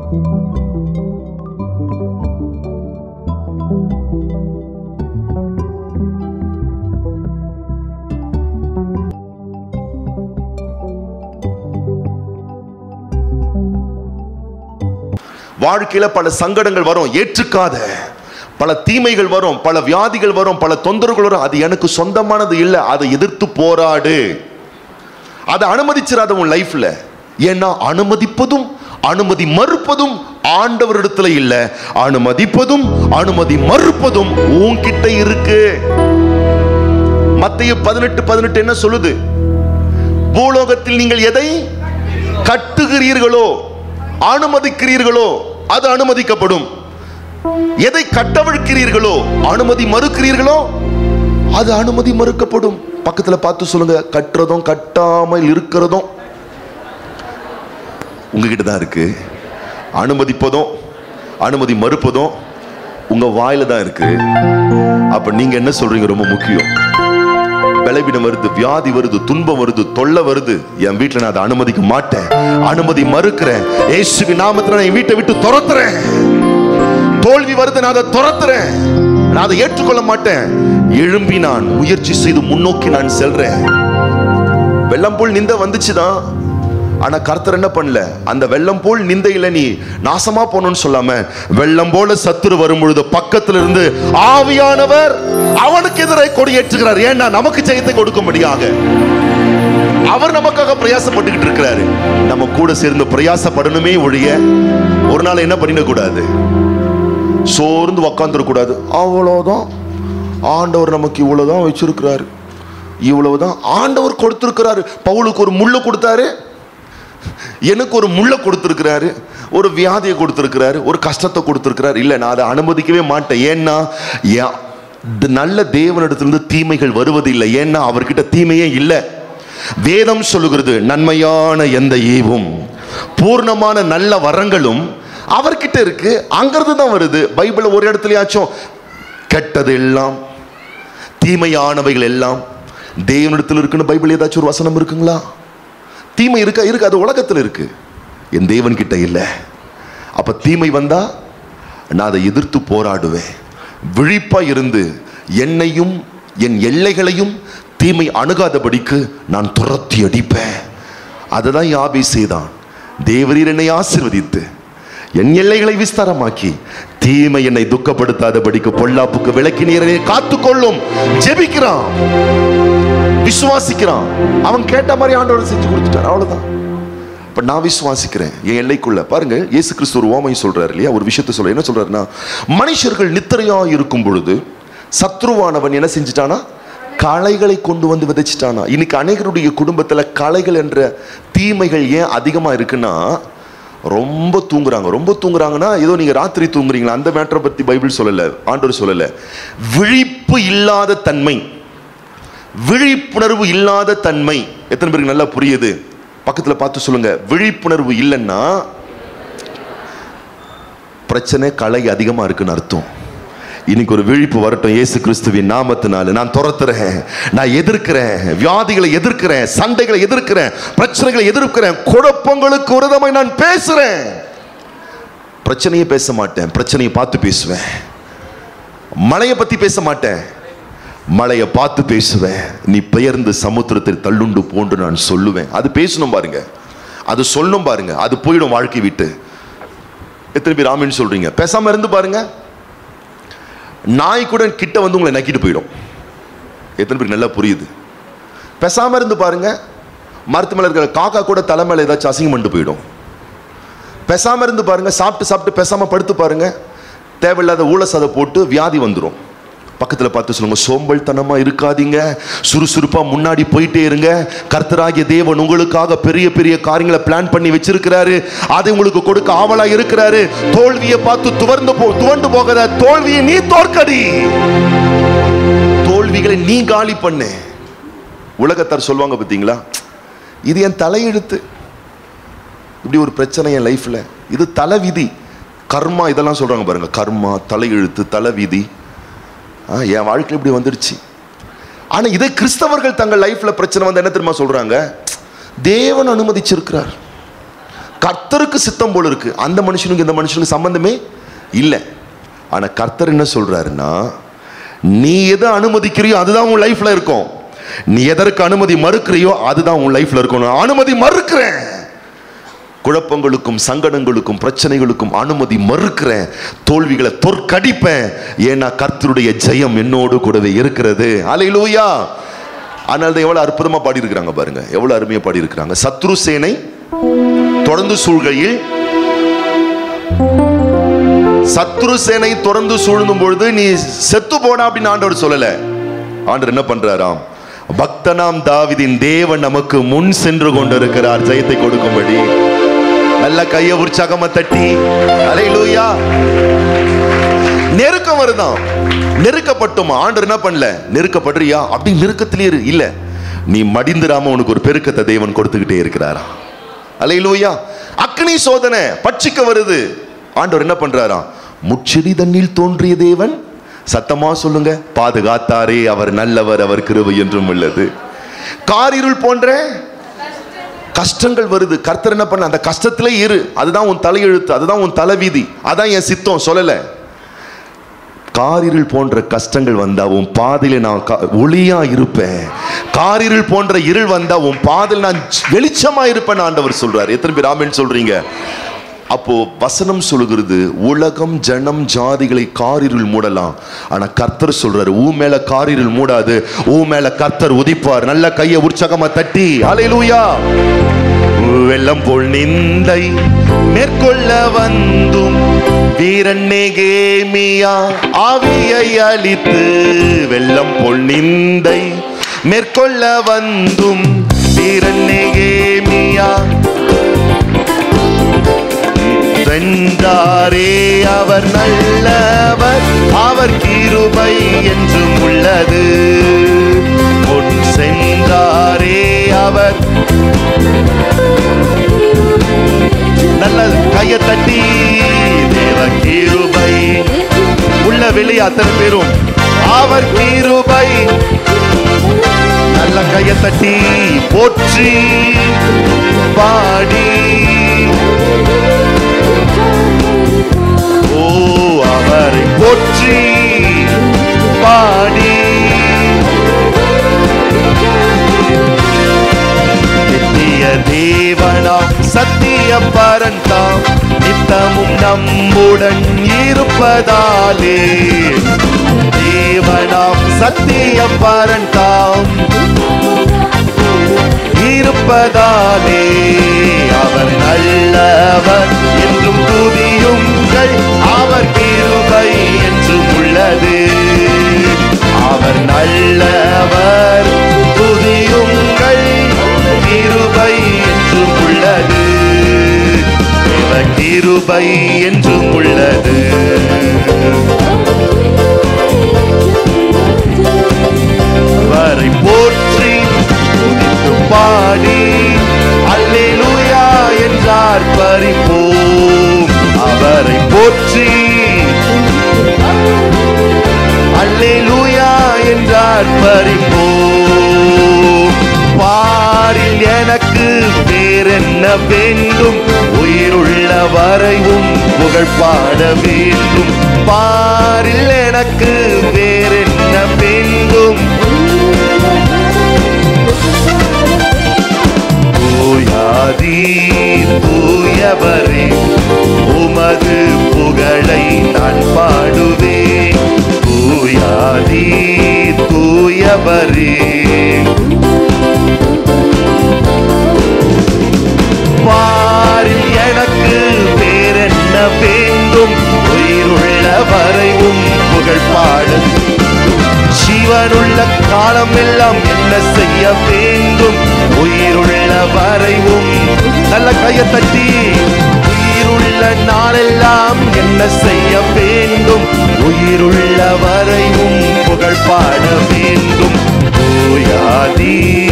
வாழ்க்கையில பல சங்கடங்கள் வரும் ஏற்றுக்காத பல தீமைகள் வரும் பல வியாதிகள் வரும் பல தொந்தரவுகள் வரும் அது எனக்கு சொந்தமானது இல்லை அதை எதிர்த்து போராடு அதை அனுமதிச்சிடாத உன் லைஃப்ல ஏன்னா அனுமதிப்பதும் அனுமதி மறுப்பதும் ஆண்டவரிடத்துல இல்ல அனுமதிப்பதும் அனுமதி மறுப்பதும் உன்கிட்ட இருக்கு மத்திய பதினெட்டு பதினெட்டு என்ன சொல்லுது பூலோகத்தில் நீங்கள் எதை கட்டுகிறீர்களோ அனுமதிக்கிறீர்களோ அது அனுமதிக்கப்படும் எதை கட்டவிழ்க்கிறீர்களோ அனுமதி மறுக்கிறீர்களோ அது அனுமதி மறுக்கப்படும் பக்கத்துல பார்த்து சொல்லுங்க கட்டுறதும் கட்டாமல் இருக்கிறதும் உங்ககிட்ட தான் இருக்கு அனுமதிப்பதும் அனுமதி மறுப்பதும் உங்க வாயில தான் இருக்கு அப்ப நீங்க என்ன சொல்றீங்க ரொம்ப முக்கியம் பலவீனம் வருது வியாதி வருது துன்பம் வருது தொல்லை வருது என் வீட்டுல நான் அதை அனுமதிக்க மாட்டேன் அனுமதி மறுக்கிறேன் இயேசுவி நாமத்துல நான் என் வீட்டை விட்டு துரத்துறேன் தோல்வி வருது நான் அதை துரத்துறேன் நான் அதை ஏற்றுக்கொள்ள மாட்டேன் எழும்பி நான் முயற்சி செய்து முன்னோக்கி நான் செல்றேன் வெள்ளம் போல் நிந்த வந்துச்சுதான் ஆனா கர்த்தர் என்ன பண்ணல அந்த வெள்ளம் போல் நிந்தையில நீ நாசமா போனோம்னு சொல்லாம வெள்ளம் போல சத்துரு வரும் பொழுது பக்கத்துல இருந்து ஆவியானவர் அவனுக்கு எதிராக கொடியேற்றுகிறார் ஏன்னா நமக்கு ஜெயத்தை கொடுக்கும்படியாக அவர் நமக்காக பிரயாசப்பட்டுக்கிட்டு இருக்கிறாரு நம்ம கூட சேர்ந்து பிரயாசப்படணுமே ஒழிய ஒரு நாள் என்ன பண்ணிடக்கூடாது சோர்ந்து உக்காந்துடக்கூடாது அவ்வளோதான் ஆண்டவர் நமக்கு இவ்வளவுதான் வச்சிருக்கிறாரு இவ்வளவுதான் ஆண்டவர் கொடுத்திருக்கிறாரு பவுலுக்கு ஒரு முள்ளு கொடுத்தாரு எனக்கு ஒரு முள்ளை கொடுத்திருக்கிறாரு ஒரு வியாதியை கொடுத்திருக்கிறாரு ஒரு கஷ்டத்தை கொடுத்திருக்கிறாரு இல்லை நான் அதை அனுமதிக்கவே மாட்டேன் ஏன்னா யா- த- நல்ல தேவனிடத்திலிருந்து தீமைகள் வருவதில்லை ஏன்னா அவர்கிட்ட தீமையே இல்லை வேதம் சொல்லுகிறது நன்மையான எந்த ஈவும் பூர்ணமான நல்ல வரங்களும் அவர்கிட்ட இருக்கு அங்கிருந்து தான் வருது பைபிள் ஒரு இடத்துலயாச்சும் கெட்டது எல்லாம் தீமையானவைகள் எல்லாம் தேவனிடத்தில் இருக்குன்னு பைபிள் ஏதாச்சும் ஒரு வசனம் இருக்குங்களா தீமை இருக்கா இருக்கு அது உலகத்தில் இருக்கு என் தேவன் கிட்ட இல்லை அப்ப தீமை வந்தா நான் அதை எதிர்த்து போராடுவேன் விழிப்பா இருந்து என்னையும் என் எல்லைகளையும் தீமை அணுகாதபடிக்கு நான் துரத்தி அடிப்பேன் அதை தான் யாபி செய்தான் தேவரீர் என்னை ஆசீர்வதித்து என் எல்லைகளை விஸ்தாரமாக்கி தீமை என்னை துக்கப்படுத்தாதபடிக்கு பொல்லாப்புக்கு விளக்கி நீரை காத்துக்கொள்ளும் ஜெபிக்கிறான் விசுவாசிக்கிறான் அவன் கேட்ட மாதிரி ஆண்டவர் செஞ்சு கொடுத்துட்டார் அவ்வளவுதான் இப்ப நான் விசுவாசிக்கிறேன் என் எல்லைக்குள்ள பாருங்க இயேசு கிறிஸ்து ஒரு ஓமை சொல்றாரு இல்லையா ஒரு விஷயத்தை சொல்ற என்ன சொல்றாருன்னா மனுஷர்கள் நித்திரையா இருக்கும் பொழுது சத்ருவானவன் என்ன செஞ்சிட்டானா களைகளை கொண்டு வந்து விதைச்சிட்டானா இன்னைக்கு அநேகருடைய குடும்பத்துல களைகள் என்ற தீமைகள் ஏன் அதிகமா இருக்குன்னா ரொம்ப தூங்குறாங்க ரொம்ப தூங்குறாங்கன்னா ஏதோ நீங்க ராத்திரி தூங்குறீங்களா அந்த மேட்டரை பத்தி பைபிள் சொல்லல ஆண்டவர் சொல்லல விழிப்பு இல்லாத தன்மை விழிப்புணர்வு இல்லாத தன்மை எத்தனை பேருக்கு நல்லா புரியுது பக்கத்துல பார்த்து சொல்லுங்க விழிப்புணர்வு இல்லைன்னா பிரச்சனை கலை அதிகமா இருக்குன்னு அர்த்தம் இன்னைக்கு ஒரு விழிப்பு வரட்டும் இயேசு கிறிஸ்துவின் நாமத்தினால நான் துரத்துறேன் நான் எதிர்க்கிறேன் வியாதிகளை எதிர்க்கிறேன் சண்டைகளை எதிர்க்கிறேன் பிரச்சனைகளை எதிர்க்கிறேன் குழப்பங்களுக்கு விரதமாய் நான் பேசுறேன் பிரச்சனையை பேச மாட்டேன் பிரச்சனையை பார்த்து பேசுவேன் மழையை பத்தி பேச மாட்டேன் மழையை பார்த்து பேசுவேன் நீ பெயர்ந்து சமுத்திரத்தில் தள்ளுண்டு போன்று நான் சொல்லுவேன் அது பேசணும் பாருங்க அது சொல்லணும் பாருங்க அது போயிடும் வாழ்க்கை விட்டு எத்தனை பேர் ஆமின்னு சொல்றீங்க பேசாம இருந்து பாருங்க நாய் கூட கிட்ட வந்து உங்களை நக்கிட்டு போயிடும் எத்தனை பேருக்கு நல்லா புரியுது பேசாம இருந்து பாருங்க மரத்து மேல இருக்கிற காக்கா கூட தலை மேல ஏதாச்சும் அசிங்கம் பண்ணிட்டு போயிடும் பேசாம இருந்து பாருங்க சாப்பிட்டு சாப்பிட்டு பேசாம படுத்து பாருங்க தேவையில்லாத ஊழசதை போட்டு வியாதி வந்துடும் பக்கத்துல பார்த்து சொல்லுங்க சோம்பல்தனமா இருக்காதீங்க சுறுசுறுப்பா முன்னாடி போயிட்டே இருங்க கர்த்தராகிய தேவன் உங்களுக்காக பெரிய பெரிய காரியங்களை பிளான் பண்ணி வச்சிருக்கிறாரு அதை உங்களுக்கு கொடுக்க ஆவலா இருக்கிறாரு தோல்வியை பார்த்து துவர்ந்து போ துவண்டு போகாத தோல்வியை நீ தோற்கடி தோல்விகளை நீ காலி பண்ணு உலகத்தார் சொல்லுவாங்க பார்த்தீங்களா இது என் தலையெழுத்து இப்படி ஒரு பிரச்சனை என் லைஃப்ல இது தலைவிதி கர்மா இதெல்லாம் சொல்றாங்க பாருங்க கர்மா தலையெழுத்து தலைவிதி ஆ, என் வாழ்க்கையில் இப்படி வந்துடுச்சு ஆனா இதே கிறிஸ்தவர்கள் தங்கள் லைஃப்ல பிரச்சனை வந்து என்ன தெரியுமா சொல்றாங்க தேவன் அனுமதிச்சிருக்கிறார் கர்த்தருக்கு சித்தம் போல இருக்கு அந்த மனுஷனுக்கு இந்த மனுஷனுக்கு சம்பந்தமே இல்லை ஆனா கர்த்தர் என்ன சொல்றாருன்னா நீ எதை அனுமதிக்கிறியோ அதுதான் உன் லைஃப்ல இருக்கும் நீ எதற்கு அனுமதி மறுக்கிறியோ அதுதான் உன் லைஃப்ல இருக்கும் நான் அனுமதி மறுக்கிறேன் குழப்பங்களுக்கும் சங்கடங்களுக்கும் பிரச்சனைகளுக்கும் அனுமதி மறுக்கிறேன் தோல்விகளை தோற்கடிப்பேன் ஏன்னா கர்த்தருடைய ஜெயம் என்னோடு கூடவே இருக்கிறது அலையிலூயா அதனால தான் எவ்வளவு அற்புதமா பாடியிருக்கிறாங்க பாருங்க எவ்வளவு அருமையா பாடியிருக்கிறாங்க சத்ரு சேனை தொடர்ந்து சூழ்கையில் சத்ரு சேனை தொடர்ந்து சூழ்ந்தும் பொழுது நீ செத்து போடா அப்படின்னு ஆண்டவர் சொல்லல ஆண்டவர் என்ன பண்றாராம் பக்தனாம் தாவிதின் தேவன் நமக்கு முன் சென்று கொண்டிருக்கிறார் ஜெயத்தை கொடுக்கும்படி நல்ல கைய உற்சாகமா தட்டி அலையிலூயா நெருக்கம் வருதான் நெருக்கப்பட்டோமா ஆண்டவர் என்ன பண்ணல நெருக்கப்படுறியா அப்படி நெருக்கத்திலே இரு இல்ல நீ மடிந்துராம உனக்கு ஒரு பெருக்கத்தை தேவன் கொடுத்துக்கிட்டே இருக்கிறாரா அலையிலூயா அக்னி சோதனை பட்சிக்க வருது ஆண்டவர் என்ன பண்றாராம் முச்செடி தண்ணில் தோன்றிய தேவன் சத்தமா சொல்லுங்க பாதுகாத்தாரே அவர் நல்லவர் அவர் கிருபை என்றும் உள்ளது காரிருள் போன்ற கஷ்டங்கள் வருது கர்த்தர் என்ன பண்ண அந்த கஷ்டத்திலே இரு அதுதான் உன் தலையெழுத்து அதுதான் உன் தலைவிதி அதான் என் சித்தம் சொல்லல காரிருள் போன்ற கஷ்டங்கள் வந்தா உன் பாதையில நான் க- ஒளியா இருப்பேன் காரிருள் போன்ற இருள் வந்தா உன் பாதையில் நான் வெளிச்சமா இருப்பேன் ஆண்டவர் சொல்றாரு எத்தனை பேர் ஆமென் சொல்றீங்க அப்போ வசனம் சொல்லுகிறது உலகம் ஜனம் ஜாதிகளை காரிருள் மூடலாம் ஆனா கர்த்தர் சொல்றாரு ஊ மேல காரிருள் மூடாது ஊ மேல கர்த்தர் உதிப்பார் நல்ல கையை உற்சாகமா தட்டி அலையிலூயா வெள்ளம் போல் நிந்தை மேற்கொள்ள வந்தும் வீரன் நெகேமியா ஆவியை அளித்து வெள்ளம் போல் நிந்தை மேற்கொள்ள வந்தும் வீரன் நெகேமியா வென்றாரே அவர் நல்லவர் அவர் கிருபை என்றும் உள்ளது முன் சென்றாரே அவர் நல்ல கையை தட்டி தேவ கிருபை உள்ள வெளியே அத்தனை பேரும் அவர் கிருபை நல்ல கையை தட்டி போற்றி பாடி ஓ அவரை போற்றி பாடி நித்திய தேவனாம் சத்திய பரந்தாம் நித்தமும் நம்முடன் இருப்பதாலே தேவனாம் சத்திய பரந்தாம் இருப்பதாலே அவர் நல்லவர் என்றும் துதியுங்கள் அவர் கிருபை என்றும் உள்ளது அவர் நல்லவர் துதியுங்கள் கிருபை என்றும் உள்ளது இவர் கிருபை என்றும் உள்ளது அவரை போற்றி துதித்து பாடி அல்லேலூயா என்றார் பறிப்போம் அவரை போற்றி அல்லேலூயா என்றார் பறிப்போம் பாரில் எனக்கு வேறென்ன வேண்டும் உயிருள்ள வரைவும் புகழ் பாட வேண்டும் பாரில் எனக்கு வேறென்ன வேண்டும் தூயாதி தூயவரே உமது புகழை நான் பாடுவேன் தூயாதி தூயவரே பாரில் எனக்கு வேறென்ன வேண்டும் உயிருள்ள வரைவும் புகழ் பாடு ஜீவனுள்ள காலம் எல்லாம் என்ன செய்ய வேண்டும் உயிருள்ள வரைவும் நல்ல கையை தட்டி உயிருள்ள நாளெல்லாம் என்ன செய்ய வேண்டும் உயிருள்ள வரைவும் புகழ் பாட வேண்டும் தூயாதி